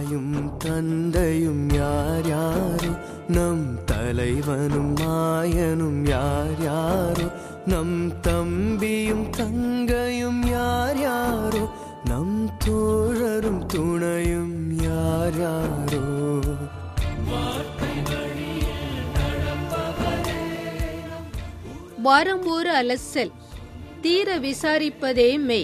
தாயும் தந்தையும் யார் யாரோ நம் தலைவனும் மாயனும் யார் யாரோ நம் தம்பியும் தங்கையும் யார் யாரோ நம் தோழரும் துணையும் யார் யாரோ வாரம் ஒரு அலசல் தீர விசாரிப்பதே மெய்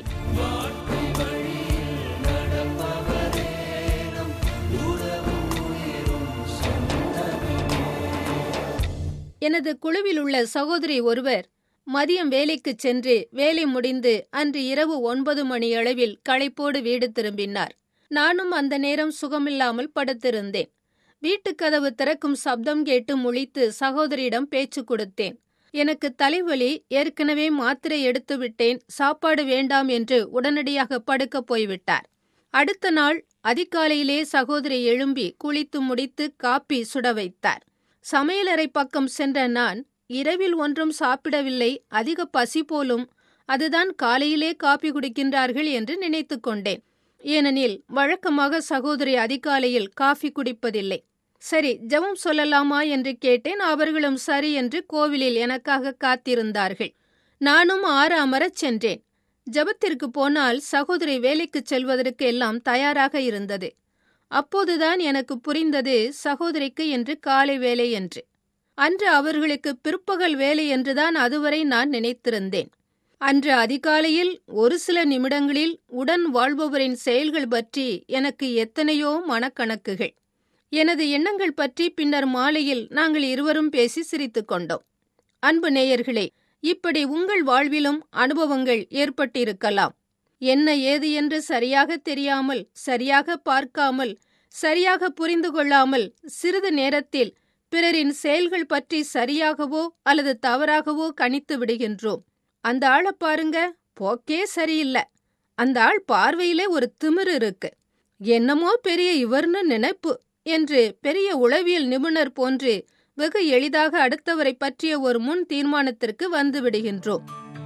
எனது குழுவில் உள்ள சகோதரி ஒருவர் மதியம் வேலைக்குச் சென்று வேலை முடிந்து அன்று இரவு ஒன்பது மணி அளவில் களைப்போடு வீடு திரும்பினார் நானும் அந்த நேரம் சுகமில்லாமல் படுத்திருந்தேன் வீட்டுக் கதவு திறக்கும் சப்தம் கேட்டு முழித்து சகோதரியிடம் பேச்சு கொடுத்தேன் எனக்கு தலைவலி ஏற்கனவே மாத்திரை எடுத்து விட்டேன் சாப்பாடு வேண்டாம் என்று உடனடியாக படுக்கப் போய்விட்டார் அடுத்த நாள் அதிகாலையிலே சகோதரி எழும்பி குளித்து முடித்து காப்பி சுட வைத்தார் சமையலறை பக்கம் சென்ற நான் இரவில் ஒன்றும் சாப்பிடவில்லை அதிக பசி போலும் அதுதான் காலையிலே காப்பி குடிக்கின்றார்கள் என்று நினைத்து கொண்டேன் ஏனெனில் வழக்கமாக சகோதரி அதிகாலையில் காஃபி குடிப்பதில்லை சரி ஜெபம் சொல்லலாமா என்று கேட்டேன் அவர்களும் சரி என்று கோவிலில் எனக்காக காத்திருந்தார்கள் நானும் ஆற அமரச் சென்றேன் ஜெபத்திற்கு போனால் சகோதரி வேலைக்குச் செல்வதற்கு எல்லாம் தயாராக இருந்தது அப்போதுதான் எனக்கு புரிந்தது சகோதரிக்கு என்று காலை வேலை என்று அன்று அவர்களுக்கு பிற்பகல் வேலை என்றுதான் அதுவரை நான் நினைத்திருந்தேன் அன்று அதிகாலையில் ஒரு சில நிமிடங்களில் உடன் வாழ்பவரின் செயல்கள் பற்றி எனக்கு எத்தனையோ மனக்கணக்குகள் எனது எண்ணங்கள் பற்றி பின்னர் மாலையில் நாங்கள் இருவரும் பேசி சிரித்துக் கொண்டோம் அன்பு நேயர்களே இப்படி உங்கள் வாழ்விலும் அனுபவங்கள் ஏற்பட்டிருக்கலாம் என்ன ஏது என்று சரியாக தெரியாமல் சரியாக பார்க்காமல் சரியாக புரிந்து கொள்ளாமல் சிறிது நேரத்தில் பிறரின் செயல்கள் பற்றி சரியாகவோ அல்லது தவறாகவோ கணித்து விடுகின்றோம் அந்த ஆளை பாருங்க போக்கே சரியில்லை அந்த ஆள் பார்வையிலே ஒரு திமிரு இருக்கு என்னமோ பெரிய இவர்னு நினைப்பு என்று பெரிய உளவியல் நிபுணர் போன்று வெகு எளிதாக அடுத்தவரை பற்றிய ஒரு முன் தீர்மானத்திற்கு வந்து விடுகின்றோம்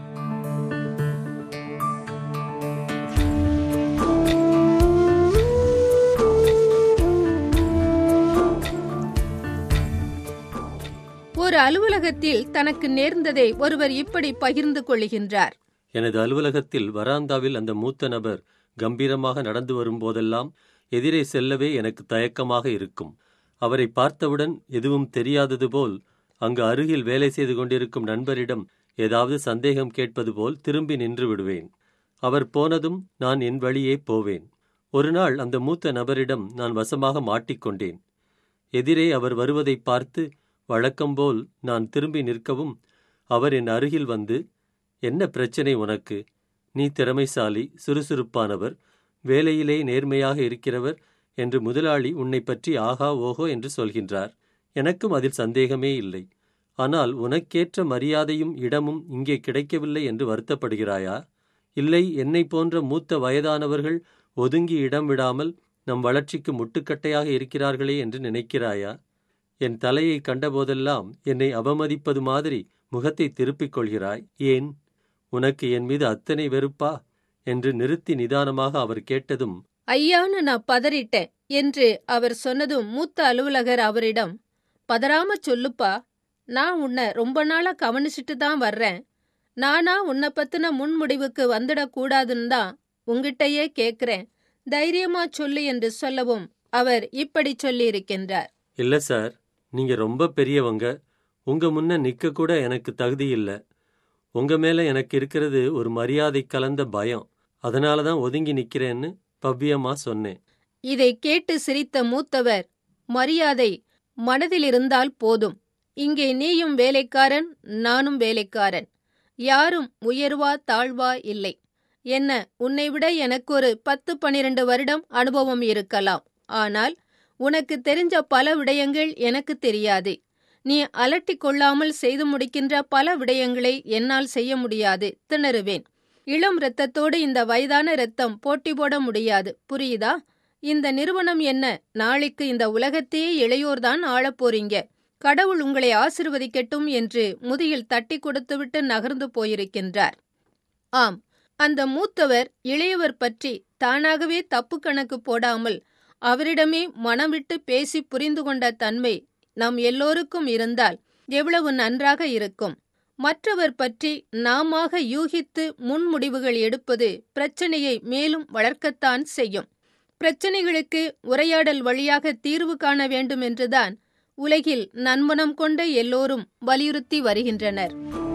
ஒரு அலுவலகத்தில் தனக்கு நேர்ந்ததை ஒருவர் இப்படி பகிர்ந்து கொள்கின்றார் எனது அலுவலகத்தில் வராந்தாவில் அந்த மூத்த நபர் கம்பீரமாக நடந்து வரும்போதெல்லாம் எதிரே செல்லவே எனக்கு தயக்கமாக இருக்கும் அவரை பார்த்தவுடன் எதுவும் தெரியாதது போல் அங்கு அருகில் வேலை செய்து கொண்டிருக்கும் நண்பரிடம் ஏதாவது சந்தேகம் கேட்பது போல் திரும்பி நின்று விடுவேன் அவர் போனதும் நான் என் வழியே போவேன் ஒரு நாள் அந்த மூத்த நபரிடம் நான் வசமாக மாட்டிக்கொண்டேன் எதிரே அவர் வருவதை பார்த்து வழக்கம்போல் நான் திரும்பி நிற்கவும் அவர் என் அருகில் வந்து என்ன பிரச்சனை உனக்கு நீ திறமைசாலி சுறுசுறுப்பானவர் வேலையிலே நேர்மையாக இருக்கிறவர் என்று முதலாளி உன்னை பற்றி ஆகா ஓஹோ என்று சொல்கின்றார் எனக்கும் அதில் சந்தேகமே இல்லை ஆனால் உனக்கேற்ற மரியாதையும் இடமும் இங்கே கிடைக்கவில்லை என்று வருத்தப்படுகிறாயா இல்லை என்னை போன்ற மூத்த வயதானவர்கள் ஒதுங்கி இடம் விடாமல் நம் வளர்ச்சிக்கு முட்டுக்கட்டையாக இருக்கிறார்களே என்று நினைக்கிறாயா என் தலையை கண்டபோதெல்லாம் என்னை அவமதிப்பது மாதிரி முகத்தை திருப்பிக் கொள்கிறாய் ஏன் உனக்கு என் மீது அத்தனை வெறுப்பா என்று நிறுத்தி நிதானமாக அவர் கேட்டதும் ஐயான்னு நான் பதறிட்டேன் என்று அவர் சொன்னதும் மூத்த அலுவலகர் அவரிடம் பதறாம சொல்லுப்பா நான் உன்னை ரொம்ப நாளா கவனிச்சிட்டு தான் வர்றேன் நானா உன்னை பத்தின முன்முடிவுக்கு வந்துடக்கூடாதுன்னு தான் உங்கிட்டயே கேட்கிறேன் தைரியமா சொல்லு என்று சொல்லவும் அவர் இப்படி சொல்லியிருக்கின்றார் இல்ல சார் நீங்க ரொம்ப பெரியவங்க உங்க முன்ன நிக்க கூட எனக்கு தகுதி இல்ல உங்க மேல எனக்கு இருக்கிறது ஒரு மரியாதை கலந்த பயம் அதனால தான் ஒதுங்கி நிக்கிறேன்னு பவ்யமா சொன்னேன் இதை கேட்டு சிரித்த மூத்தவர் மரியாதை மனதில் இருந்தால் போதும் இங்கே நீயும் வேலைக்காரன் நானும் வேலைக்காரன் யாரும் உயர்வா தாழ்வா இல்லை என்ன உன்னை விட எனக்கு ஒரு பத்து பனிரெண்டு வருடம் அனுபவம் இருக்கலாம் ஆனால் உனக்கு தெரிஞ்ச பல விடயங்கள் எனக்கு தெரியாது நீ அலட்டிக் கொள்ளாமல் செய்து முடிக்கின்ற பல விடயங்களை என்னால் செய்ய முடியாது திணறுவேன் இளம் இரத்தத்தோடு இந்த வயதான இரத்தம் போட்டி போட முடியாது புரியுதா இந்த நிறுவனம் என்ன நாளைக்கு இந்த உலகத்தையே இளையோர்தான் ஆளப் போறீங்க கடவுள் உங்களை ஆசிர்வதிக்கட்டும் என்று முதுகில் தட்டி கொடுத்துவிட்டு நகர்ந்து போயிருக்கின்றார் ஆம் அந்த மூத்தவர் இளையவர் பற்றி தானாகவே தப்பு கணக்கு போடாமல் அவரிடமே மனம் விட்டு பேசி புரிந்து கொண்ட தன்மை நம் எல்லோருக்கும் இருந்தால் எவ்வளவு நன்றாக இருக்கும் மற்றவர் பற்றி நாமாக யூகித்து முன்முடிவுகள் எடுப்பது பிரச்சனையை மேலும் வளர்க்கத்தான் செய்யும் பிரச்சனைகளுக்கு உரையாடல் வழியாக தீர்வு காண வேண்டும் என்றுதான் உலகில் நன்மனம் கொண்ட எல்லோரும் வலியுறுத்தி வருகின்றனர்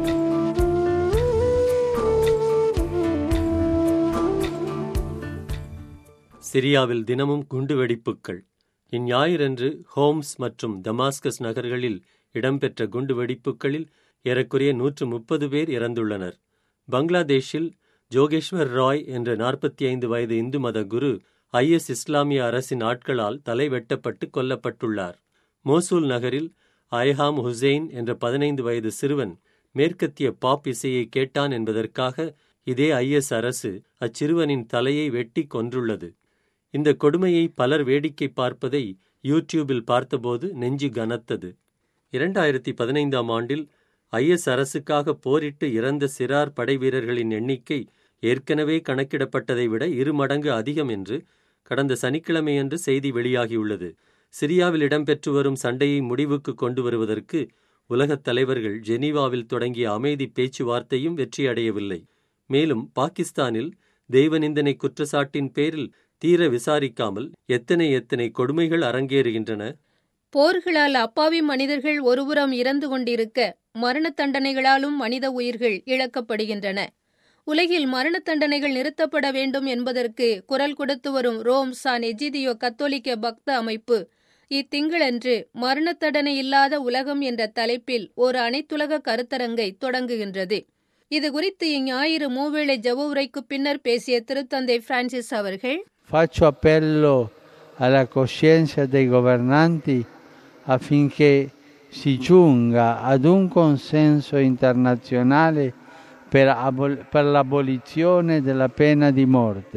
சிரியாவில் தினமும் குண்டுவெடிப்புகள் இந்ஞாயிறன்று ஹோம்ஸ் மற்றும் தமாஸ்கஸ் நகர்களில் இடம்பெற்ற குண்டுவெடிப்புகளில் ஏறக்குறைய நூற்று முப்பது பேர் இறந்துள்ளனர் பங்களாதேஷில் ஜோகேஸ்வர் ராய் என்ற நாற்பத்தி ஐந்து வயது இந்து மத குரு ஐஎஸ் இஸ்லாமிய அரசின் ஆட்களால் தலை வெட்டப்பட்டு கொல்லப்பட்டுள்ளார் மோசூல் நகரில் ஐஹாம் ஹுசைன் என்ற பதினைந்து வயது சிறுவன் மேற்கத்திய பாப் இசையை கேட்டான் என்பதற்காக இதே ஐஎஸ் அரசு அச்சிறுவனின் தலையை வெட்டி கொன்றுள்ளது இந்த கொடுமையை பலர் வேடிக்கை பார்ப்பதை யூடியூபில் பார்த்தபோது நெஞ்சு கனத்தது இரண்டாயிரத்தி பதினைந்தாம் ஆண்டில் ஐஎஸ் அரசுக்காக போரிட்டு இறந்த சிறார் படை வீரர்களின் எண்ணிக்கை ஏற்கனவே கணக்கிடப்பட்டதை விட இரு மடங்கு அதிகம் என்று கடந்த சனிக்கிழமையன்று செய்தி வெளியாகியுள்ளது சிரியாவில் இடம்பெற்று வரும் சண்டையை முடிவுக்கு கொண்டு வருவதற்கு உலகத் தலைவர்கள் ஜெனீவாவில் தொடங்கிய அமைதி பேச்சுவார்த்தையும் வெற்றியடையவில்லை மேலும் பாகிஸ்தானில் தெய்வநிந்தனை குற்றச்சாட்டின் பேரில் தீர விசாரிக்காமல் எத்தனை எத்தனை கொடுமைகள் அரங்கேறுகின்றன போர்களால் அப்பாவி மனிதர்கள் ஒருபுறம் இறந்து கொண்டிருக்க மரண தண்டனைகளாலும் மனித உயிர்கள் இழக்கப்படுகின்றன உலகில் மரண தண்டனைகள் நிறுத்தப்பட வேண்டும் என்பதற்கு குரல் கொடுத்து வரும் ரோம் சான் எஜிதியோ கத்தோலிக்க பக்த அமைப்பு இத்திங்களன்று மரண தண்டனை இல்லாத உலகம் என்ற தலைப்பில் ஒரு அனைத்துலக கருத்தரங்கை தொடங்குகின்றது இது குறித்து இஞ்ஞாயிறு மூவேளை ஜெப உரைக்கு பின்னர் பேசிய திருத்தந்தை பிரான்சிஸ் அவர்கள் Faccio appello alla coscienza dei governanti affinché si giunga ad un consenso internazionale per, abol- per l'abolizione della pena di morte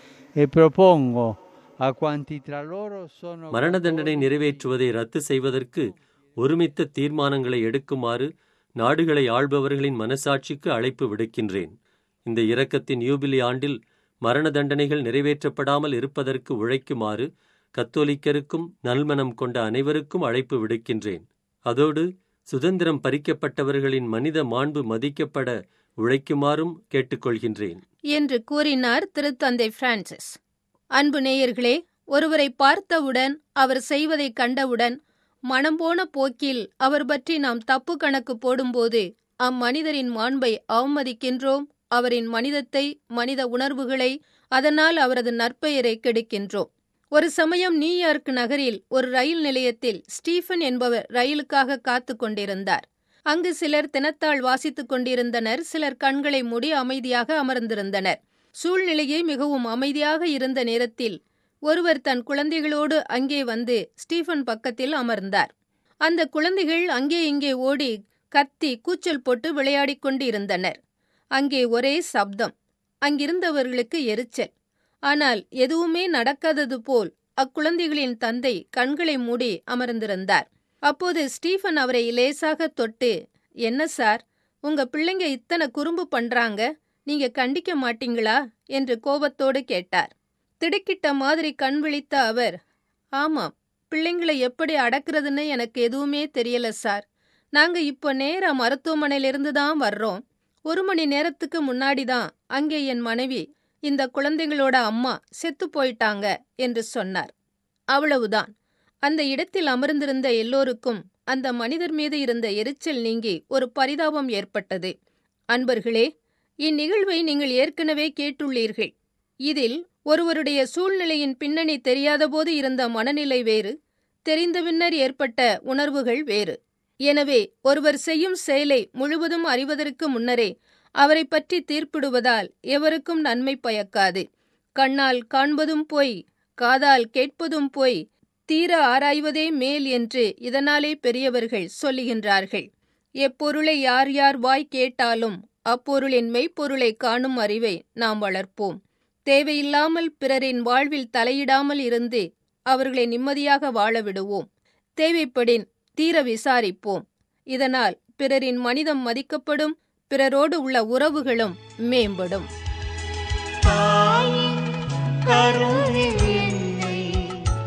e propongo a quanti tra loro sono மரண தண்டனை நிறைவேற்றுவதை ரத்து செய்வதற்கு ஒருமித்த தீர்மானங்களை எடுக்குமாறு நாடுகளை ஆள்பவர்களின் மனசாட்சிக்கு அழைப்பு விடுக்கின்றேன் இந்த இரக்கத்தின் யூபிலி ஆண்டில் மரண தண்டனைகள் நிறைவேற்றப்படாமல் இருப்பதற்கு உழைக்குமாறு கத்தோலிக்கருக்கும் நல்மனம் கொண்ட அனைவருக்கும் அழைப்பு விடுக்கின்றேன் அதோடு சுதந்திரம் பறிக்கப்பட்டவர்களின் மனித மாண்பு மதிக்கப்பட உழைக்குமாறும் கேட்டுக்கொள்கின்றேன் என்று கூறினார் திருத்தந்தை பிரான்சிஸ் அன்பு நேயர்களே ஒருவரை பார்த்தவுடன் அவர் செய்வதை கண்டவுடன் மனம் போன போக்கில் அவர் பற்றி நாம் தப்பு கணக்கு போடும்போது அம்மனிதரின் மாண்பை அவமதிக்கின்றோம் அவரின் மனிதத்தை மனித உணர்வுகளை அதனால் அவரது நற்பெயரை கெடுக்கின்றோம் ஒரு சமயம் நியூயார்க் நகரில் ஒரு ரயில் நிலையத்தில் ஸ்டீஃபன் என்பவர் ரயிலுக்காக காத்து கொண்டிருந்தார் அங்கு சிலர் தினத்தாள் வாசித்துக் கொண்டிருந்தனர் சிலர் கண்களை மூடி அமைதியாக அமர்ந்திருந்தனர் சூழ்நிலையே மிகவும் அமைதியாக இருந்த நேரத்தில் ஒருவர் தன் குழந்தைகளோடு அங்கே வந்து ஸ்டீஃபன் பக்கத்தில் அமர்ந்தார் அந்த குழந்தைகள் அங்கே இங்கே ஓடி கத்தி கூச்சல் போட்டு விளையாடிக் கொண்டு இருந்தனர் அங்கே ஒரே சப்தம் அங்கிருந்தவர்களுக்கு எரிச்சல் ஆனால் எதுவுமே நடக்காதது போல் அக்குழந்தைகளின் தந்தை கண்களை மூடி அமர்ந்திருந்தார் அப்போது ஸ்டீஃபன் அவரை லேசாக தொட்டு என்ன சார் உங்க பிள்ளைங்க இத்தனை குறும்பு பண்றாங்க நீங்க கண்டிக்க மாட்டீங்களா என்று கோபத்தோடு கேட்டார் திடுக்கிட்ட மாதிரி கண் விழித்த அவர் ஆமாம் பிள்ளைங்களை எப்படி அடக்குறதுன்னு எனக்கு எதுவுமே தெரியல சார் நாங்க இப்போ நேரா மருத்துவமனையிலிருந்து தான் வர்றோம் ஒரு மணி நேரத்துக்கு முன்னாடி தான் அங்கே என் மனைவி இந்த குழந்தைகளோட அம்மா செத்து போயிட்டாங்க என்று சொன்னார் அவ்வளவுதான் அந்த இடத்தில் அமர்ந்திருந்த எல்லோருக்கும் அந்த மனிதர் மீது இருந்த எரிச்சல் நீங்கி ஒரு பரிதாபம் ஏற்பட்டது அன்பர்களே இந்நிகழ்வை நீங்கள் ஏற்கனவே கேட்டுள்ளீர்கள் இதில் ஒருவருடைய சூழ்நிலையின் பின்னணி தெரியாதபோது இருந்த மனநிலை வேறு தெரிந்த பின்னர் ஏற்பட்ட உணர்வுகள் வேறு எனவே ஒருவர் செய்யும் செயலை முழுவதும் அறிவதற்கு முன்னரே அவரை பற்றி தீர்ப்பிடுவதால் எவருக்கும் நன்மை பயக்காது கண்ணால் காண்பதும் போய் காதால் கேட்பதும் போய் தீர ஆராய்வதே மேல் என்று இதனாலே பெரியவர்கள் சொல்லுகின்றார்கள் எப்பொருளை யார் யார் வாய் கேட்டாலும் அப்பொருளின் மெய்ப்பொருளை காணும் அறிவை நாம் வளர்ப்போம் தேவையில்லாமல் பிறரின் வாழ்வில் தலையிடாமல் இருந்து அவர்களை நிம்மதியாக வாழ விடுவோம் தேவைப்படின் தீர விசாரிப்போம் இதனால் பிறரின் மனிதம் மதிக்கப்படும் பிறரோடு உள்ள உறவுகளும் மேம்படும் தாயின் கருவில் என்னை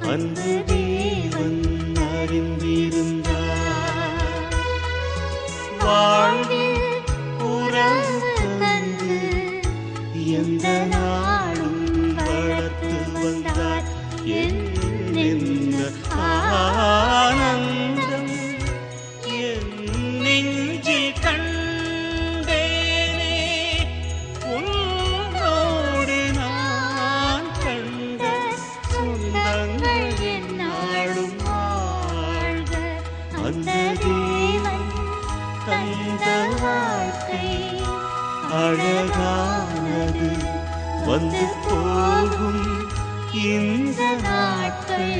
அன்பு தேவன் அறிந்திருந்தார் வாழ்வில் உறவு தந்து எந்த நாளும் வளர்த்து வந்தார் என்ன ஆனந்தம் என் நெஞ்சில் கண்டேனே உன்னோடு நான் கண்ட சொந்தங்கள் என்னாலும் வாழ்க அந்த தேவன் தந்த வாழ்க்கை அழகானது வந்து போகும் இந்த நாட்கள்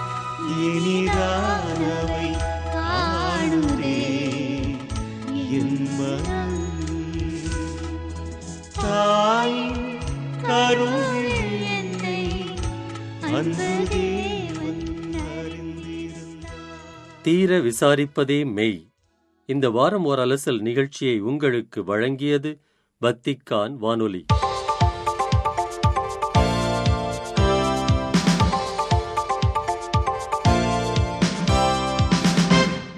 இனிதானவை காணுதே என் மனம் தாய் கருவில் என்னை அன்பு தேவன் அறிந்திருந்தார் தீர விசாரிப்பதே மெய் இந்த வாரம் ஓர் அலசல் நிகழ்ச்சியை உங்களுக்கு வழங்கியது பத்திக்கான் வானொலி